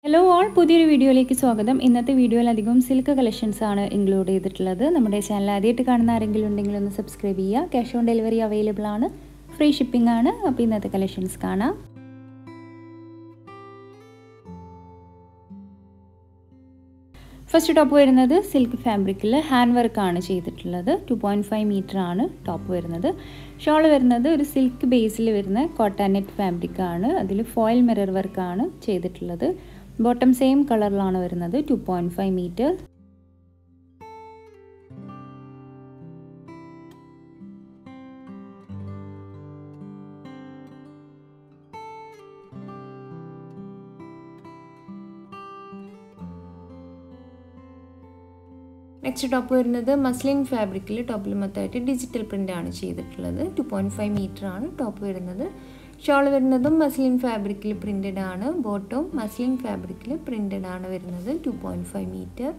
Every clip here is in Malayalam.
ഹലോ ഓൾ പുതിയൊരു വീഡിയോയിലേക്ക് സ്വാഗതം ഇന്നത്തെ വീഡിയോയിൽ അധികം സിൽക്ക് കളക്ഷൻസ് ആണ് ഇൻക്ലൂഡ് ചെയ്തിട്ടുള്ളത് നമ്മുടെ ചാനൽ ആദ്യമായിട്ട് കാണുന്ന ആരെങ്കിലും ഉണ്ടെങ്കിൽ ഒന്ന് സബ്സ്ക്രൈബ് ചെയ്യുക ക്യാഷ് ഓൺ ഡെലിവറി അവൈലബിൾ ആണ് ഫ്രീ ഷിപ്പിംഗ് ആണ് അപ്പോൾ ഇന്നത്തെ കളക്ഷൻസ് കാണാം ഫസ്റ്റ് ടോപ്പ് വരുന്നത് സിൽക്ക് ഫാബ്രിക്കിൽ ഹാൻഡ് വർക്കാണ് ചെയ്തിട്ടുള്ളത് ടു പോയിൻറ്റ് ഫൈവ് മീറ്റർ ആണ് ടോപ്പ് വരുന്നത് ഷോൾ വരുന്നത് ഒരു സിൽക്ക് ബേസിൽ വരുന്ന കോട്ടൺ നെറ്റ് ഫാബ്രിക് ആണ് അതിൽ ഫോയിൽ മിറർ വർക്കാണ് ചെയ്തിട്ടുള്ളത് ബോട്ടം സെയിം കളറിലാണ് വരുന്നത് two point five meter next top വരുന്നത് മസ്ലിൻ ഫാബ്രിക്കിൽ ടോപ്പിൽ മൊത്തമായിട്ട് ഡിജിറ്റൽ പ്രിൻ്റ് ആണ് ചെയ്തിട്ടുള്ളത് ടു പോയിൻറ്റ് ഫൈവ് മീറ്റർ ആണ് ടോപ്പ് വരുന്നത് ഷോൾ വരുന്നതും മസ്ലിൻ ഫാബ്രിക്കിൽ പ്രിൻറ്റഡ് ആണ് ബോട്ടവും മസ്ലിൻ ഫാബ്രിക്കിൽ പ്രിൻറ്റഡ് ആണ് വരുന്നത് two point five meter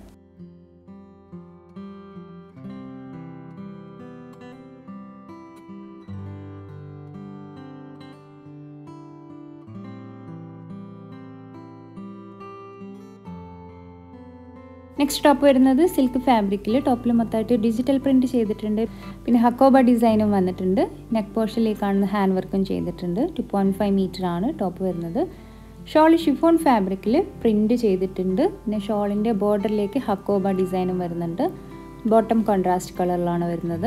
next top വരുന്നത് സിൽക്ക് ഫാബ്രിക്കിൽ ടോപ്പിൽ മൊത്തമായിട്ട് ഡിജിറ്റൽ പ്രിൻറ്റ് ചെയ്തിട്ടുണ്ട് പിന്നെ ഹക്കോബ ഡിസൈനും വന്നിട്ടുണ്ട് നെക്ക് പോർഷനിൽ കാണുന്ന ഹാൻഡ് വർക്കും ചെയ്തിട്ടുണ്ട് ടു പോയിൻറ്റ് ഫൈവ് മീറ്റർ ആണ് ടോപ്പ് വരുന്നത് ഷോൾ ഷിഫോൺ ഫാബ്രിക്കിൽ പ്രിൻറ്റ് ചെയ്തിട്ടുണ്ട് പിന്നെ ഷോളിൻ്റെ ബോർഡറിലേക്ക് ഹക്കോബ ഡിസൈനും വരുന്നുണ്ട് ബോട്ടം കോൺട്രാസ്റ്റ് കളറിലാണ് വരുന്നത്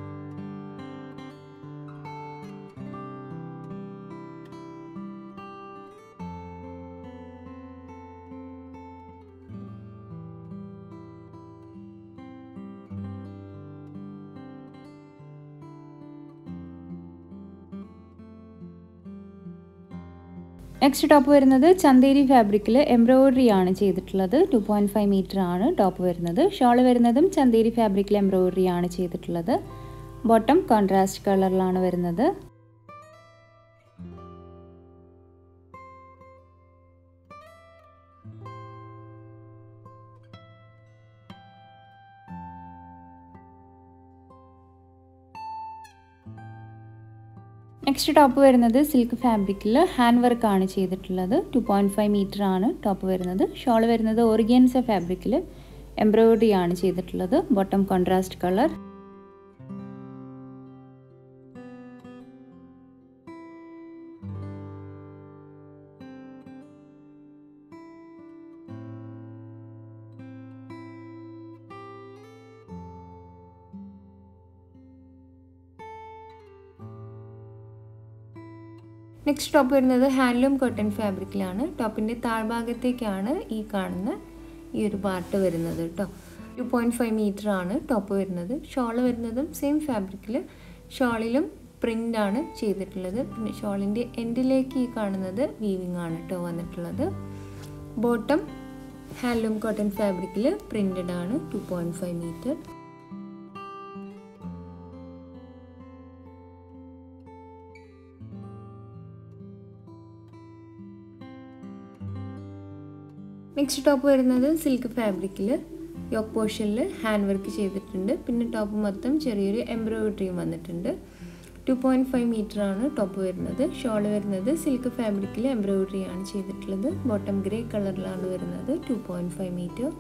നെക്സ്റ്റ് ടോപ്പ് വരുന്നത് ചന്തേരി ഫാബ്രിക്കിൽ എംബ്രോയിഡറി ആണ് ചെയ്തിട്ടുള്ളത് ടു പോയിൻറ്റ് ഫൈവ് മീറ്റർ ആണ് ടോപ്പ് വരുന്നത് ഷോൾ വരുന്നതും ചന്തേരി ഫാബ്രിക്കിൽ എംബ്രോയിഡറി ആണ് ചെയ്തിട്ടുള്ളത് ബോട്ടം കോൺട്രാസ്റ്റ് കളറിലാണ് വരുന്നത് നെക്സ്റ്റ് ടോപ്പ് വരുന്നത് സിൽക്ക് ഫാബ്രിക്കിൽ ഹാൻഡ് വർക്ക് ആണ് ചെയ്തിട്ടുള്ളത് ടു പോയിൻറ്റ് ഫൈവ് മീറ്റർ ആണ് ടോപ്പ് വരുന്നത് ഷോൾ വരുന്നത് ഓർഗൻസ ഫാബ്രിക്കിൽ എംബ്രോയിഡറി ആണ് ചെയ്തിട്ടുള്ളത് bottom contrast colour next top വരുന്നത് ഹാൻഡ്ലൂം കോട്ടൺ ഫാബ്രിക്കിലാണ് ടോപ്പിൻ്റെ താഴ്ഭാഗത്തേക്കാണ് ഈ കാണുന്ന ഈ ഒരു പാർട്ട് വരുന്നത് കേട്ടോ ടു പോയിൻറ്റ് ഫൈവ് മീറ്റർ ആണ് ടോപ്പ് വരുന്നത് ഷോൾ വരുന്നതും സെയിം ഫാബ്രിക്കിൽ ഷോളിലും പ്രിൻ്റ് ആണ് ചെയ്തിട്ടുള്ളത് പിന്നെ ഷോളിൻ്റെ എൻഡിലേക്ക് ഈ കാണുന്നത് വീവിങ് ആണ് കേട്ടോ വന്നിട്ടുള്ളത് ബോട്ടം ഹാൻഡ്ലൂം കോട്ടൺ ഫാബ്രിക്കിൽ പ്രിൻ്റഡ് ആണ് two point five meter next top വരുന്നത് സിൽക്ക് ഫാബ്രിക്കിൽ യോക്ക് പോർഷനിൽ ഹാൻഡ് വർക്ക് ചെയ്തിട്ടുണ്ട് പിന്നെ ടോപ്പ് മൊത്തം ചെറിയൊരു എംബ്രോയിഡറിയും വന്നിട്ടുണ്ട് ടു പോയിൻറ്റ് ഫൈവ് മീറ്റർ ആണ് ടോപ്പ് വരുന്നത് ഷോൾ വരുന്നത് സിൽക്ക് ഫാബ്രിക്കിൽ എംബ്രോയിഡറി ആണ് ചെയ്തിട്ടുള്ളത് ബോട്ടം ഗ്രേ കളറിലാണ് വരുന്നത് two point five meter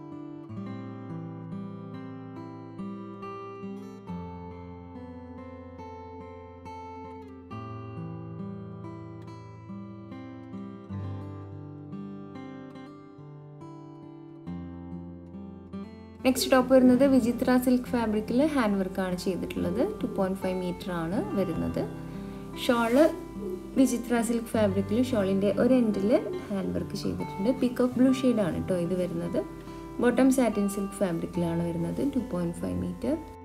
next top വരുന്നത് വിചിത്ര സിൽക്ക് ഫാബ്രിക്കിൽ ഹാൻഡ് വർക്കാണ് ചെയ്തിട്ടുള്ളത് ടു പോയിൻറ്റ് ഫൈവ് മീറ്റർ ആണ് വരുന്നത് ഷോള് വിചിത്ര സിൽക്ക് ഫാബ്രിക്കിൽ ഷോളിൻ്റെ ഒരു എൻഡിൽ ഹാൻഡ് വർക്ക് ചെയ്തിട്ടുണ്ട് പിക്കോക്ക് ബ്ലൂ ഷെയ്ഡാണ് കേട്ടോ ഇത് വരുന്നത് ബോട്ടം സാറ്റിൻ സിൽക്ക് ഫാബ്രിക്കിലാണ് വരുന്നത് ടു പോയിൻറ്റ് ഫൈവ് മീറ്റർ